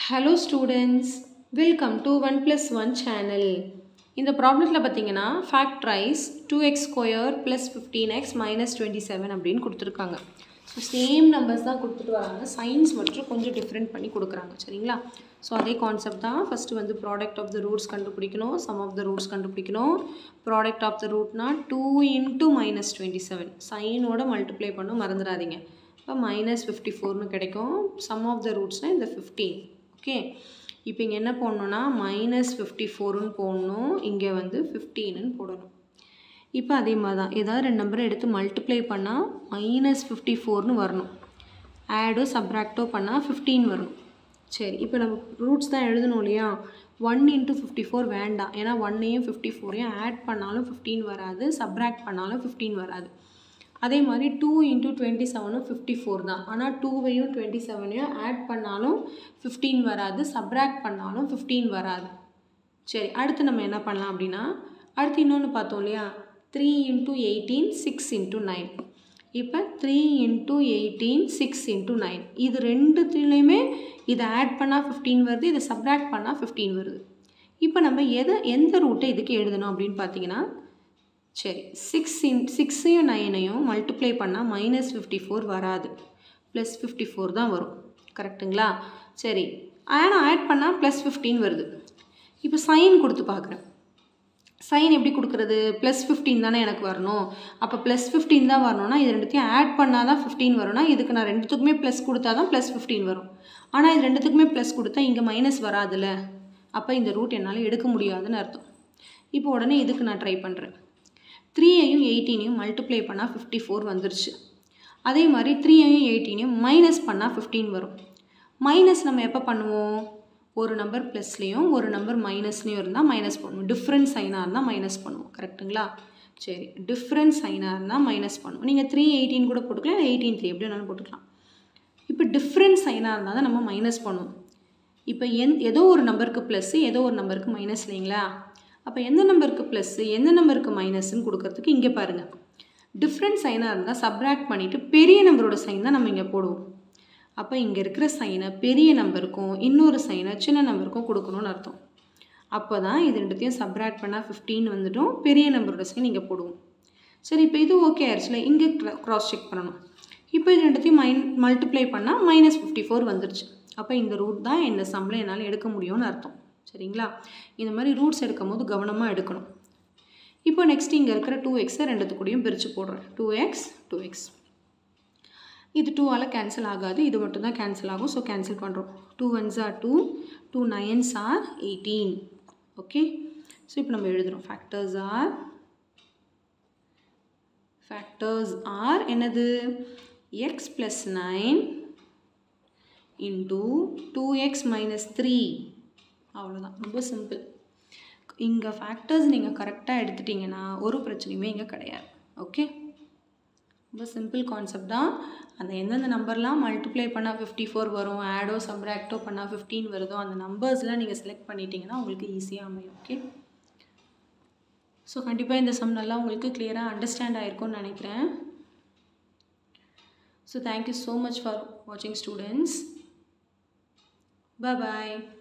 Hello students welcome to one plus one channel இந்த ப்ராப்ளத்தில் பார்த்தீங்கன்னா factorise two x square plus fifteen x minus twenty seven அப்படின்னு கொடுத்துருக்காங்க so same numbers தான் கொடுத்துட்டு வராங்க சயின்ஸ் மட்டும் கொஞ்சம் டிஃப்ரெண்ட் பண்ணி கொடுக்குறாங்க சரிங்களா ஸோ அதே கான்செப்ட் தான் ஃபஸ்ட்டு வந்து ப்ராடக்ட் ஆஃப் த ரூட்ஸ் கண்டுபிடிக்கணும் சம் ஆஃப் த ரூட்ஸ் கண்டுபிடிக்கணும் ப்ராடக்ட் ஆஃப் த ரூட்னா two into minus twenty seven சைனோட மல்டிப்ளை பண்ணும் மறந்துடாதீங்க இப்போ மைனஸ் ஃபிஃப்டி ஃபோர்னு கிடைக்கும் சம் ஆஃப் த ரூட்ஸ்னால் இந்த ஃபிஃப்டீன் ஓகே இப்போ இங்கே என்ன போடணுன்னா மைனஸ் ஃபிஃப்டி ஃபோருன்னு போடணும் இங்கே வந்து ஃபிஃப்டீனுன்னு போடணும் இப்போ அதே மாதிரி தான் ஏதாவது ரெண்டு நம்பரை எடுத்து மல்டிப்ளை பண்ணால் மைனஸ் ஃபிஃப்டி ஃபோர்னு வரணும் ஆடோ சப்ராக்டோ பண்ணால் ஃபிஃப்டீன் வரணும் சரி இப்போ நம்ம ரூட்ஸ் தான் எழுதணும் இல்லையா ஒன் இன்ட்டு ஃபிஃப்டி ஃபோர் வேண்டாம் ஏன்னா ஒன்னையும் ஃபிஃப்டி ஃபோரையும் ஆட் பண்ணாலும் ஃபிஃப்டீன் வராது சப்ராக்ட் பண்ணாலும் ஃபிஃப்டீன் வராது அதே மாதிரி டூ இன்ட்டு டுவெண்ட்டி செவனும் ஃபிஃப்டி ஃபோர் தான் ஆனால் டூவையும் டுவெண்ட்டி செவனையும் ஆட் பண்ணாலும் ஃபிஃப்டீன் வராது சப்ராக்ட் பண்ணாலும் ஃபிஃப்டீன் வராது சரி அடுத்து நம்ம என்ன பண்ணலாம் அப்படின்னா அடுத்து இன்னொன்று பார்த்தோம் இல்லையா three into eighteen six into nine இப்போ three into eighteen six into nine இது ரெண்டுத்துலேயுமே இதை ஆட் பண்ணால் ஃபிஃப்டீன் வருது இதை சப்ராக்ட் பண்ணால் ஃபிஃப்டீன் வருது இப்போ நம்ம எதை எந்த ரூட்டை இதுக்கு எழுதணும் அப்படின்னு பார்த்தீங்கன்னா சரி சிக்ஸ் இன் சிக்ஸையும் நைனையும் மல்டிப்ளை பண்ணால் மைனஸ் ஃபிஃப்டி ஃபோர் வராது ப்ளஸ் ஃபிஃப்டி ஃபோர் தான் வரும் கரெக்டுங்களா சரி ஆனால் ஆட் பண்ணால் ப்ளஸ் ஃபிஃப்டீன் வருது இப்போ சைன் கொடுத்து பார்க்குறேன் சைன் எப்படி கொடுக்குறது ப்ளஸ் ஃபிஃப்டீன் தானே எனக்கு வரணும் அப்போ ப்ளஸ் ஃபிஃப்டீன் தான் வரணும்னா இது ரெண்டுத்தையும் ஆட் பண்ணால் தான் ஃபிஃப்டீன் வரும்னா இதுக்கு நான் ரெண்டுத்துக்குமே ப்ளஸ் கொடுத்தா தான் ப்ளஸ் ஃபிஃப்டீன் வரும் ஆனால் இது ரெண்டுத்துக்குமே ப்ளஸ் கொடுத்தா இங்கே மைனஸ் வராதுல்ல அப்போ இந்த ரூட் என்னால் எடுக்க முடியாதுன்னு அர்த்தம் இப்போ உடனே இதுக்கு நான் ட்ரை பண்ணுறேன் த்ரீயையும் எயிட்டீனையும் மல்டிப்ளை பண்ணால் ஃபிஃப்டி ஃபோர் வந்துருச்சு அதே மாதிரி த்ரீயையும் எயிட்டீனையும் மைனஸ் பண்ணால் ஃபிஃப்டீன் வரும் மைனஸ் நம்ம எப்போ பண்ணுவோம் ஒரு நம்பர் ப்ளஸ்லேயும் ஒரு நம்பர் மைனஸ்லேயும் இருந்தால் மைனஸ் பண்ணுவோம் டிஃப்ரெண்ட் சைனாக இருந்தால் மைனஸ் பண்ணுவோம் கரெக்டுங்களா சரி டிஃப்ரெண்ட் சைனாக இருந்தால் மைனஸ் பண்ணுவோம் நீங்கள் த்ரீ எயிட்டீன் கூட போட்டுக்கலாம் எயிட்டீன் த்ரீ எப்படி வேணாலும் போட்டுக்கலாம் இப்போ டிஃப்ரெண்ட் சைனாக இருந்தால் தான் நம்ம மைனஸ் பண்ணுவோம் இப்போ எந் ஏதோ ஒரு நம்பருக்கு ப்ளஸ்ஸு ஏதோ ஒரு நம்பருக்கு மைனஸ் இல்லைங்களா அப்போ எந்த நம்பருக்கு ப்ளஸ்ஸு எந்த நம்பருக்கு மைனஸ்ன்னு கொடுக்கறதுக்கு இங்கே பாருங்கள் டிஃப்ரெண்ட் சைனாக இருந்தால் சப்ராக்ட் பண்ணிவிட்டு பெரிய நம்பரோட சைன் தான் நம்ம இங்கே போடுவோம் அப்போ இங்கே இருக்கிற சைனை பெரிய நம்பருக்கும் இன்னொரு சைனை சின்ன நம்பருக்கும் கொடுக்கணும்னு அர்த்தம் அப்போ தான் இது ரெண்டுத்தையும் சப்ராக்ட் பண்ணால் ஃபிஃப்டீன் வந்துட்டும் பெரிய நம்பரோட சைன் இங்கே போடுவோம் சரி இப்போ இது ஓகே ஆயிடுச்சுல இங்கே க்ராஸ் செக் பண்ணணும் இப்போ இது ரெண்டுத்தையும் மைன் மல்டிப்ளை பண்ணால் மைனஸ் ஃபிஃப்டி ஃபோர் வந்துருச்சு அப்போ இந்த ரூட் தான் இந்த சம்பளம் என்னால் எடுக்க முடியும்னு அர்த்தம் சரிங்களா இந்த மாதிரி ரூட்ஸ் எடுக்கும் போது கவனமாக எடுக்கணும் இப்போ நெக்ஸ்ட் இங்கே இருக்கிற டூ எக்ஸை ரெண்டுத்துக்கூடையும் பிரித்து போடுறேன் டூ எக்ஸ் டூ எக்ஸ் இது டூவால் கேன்சல் ஆகாது இது மட்டும் தான் கேன்சல் ஆகும் ஸோ கேன்சல் பண்ணுறோம் two ones are two two nines are eighteen okay so இப்போ நம்ம எழுதுகிறோம் ஃபேக்டர்ஸ் ஆர் ஃபேக்டர்ஸ் ஆர் என்னது x plus nine into two x minus three அவ்வளோதான் ரொம்ப சிம்பிள் இங்கே ஃபேக்டர்ஸ் நீங்கள் கரெக்டாக எடுத்துட்டிங்கன்னா ஒரு பிரச்சனையுமே இங்கே கிடையாது ஓகே ரொம்ப சிம்பிள் கான்செப்ட் தான் அந்த எந்தெந்த நம்பர்லாம் மல்டிப்ளை பண்ணால் ஃபிஃப்டி ஃபோர் வரும் ஆடோ சப்ராக்டோ பண்ணால் ஃபிஃப்டீன் வருதோ அந்த நம்பர்ஸ்லாம் நீங்கள் செலக்ட் பண்ணிட்டீங்கன்னா உங்களுக்கு ஈஸியாக அமையும் ஓகே ஸோ கண்டிப்பாக இந்த சம் நல்லா உங்களுக்கு கிளியராக அண்டர்ஸ்டாண்ட் ஆகிருக்கும்னு நினைக்கிறேன் so thank you so much for வாட்சிங் ஸ்டூடெண்ட்ஸ் Bye bye.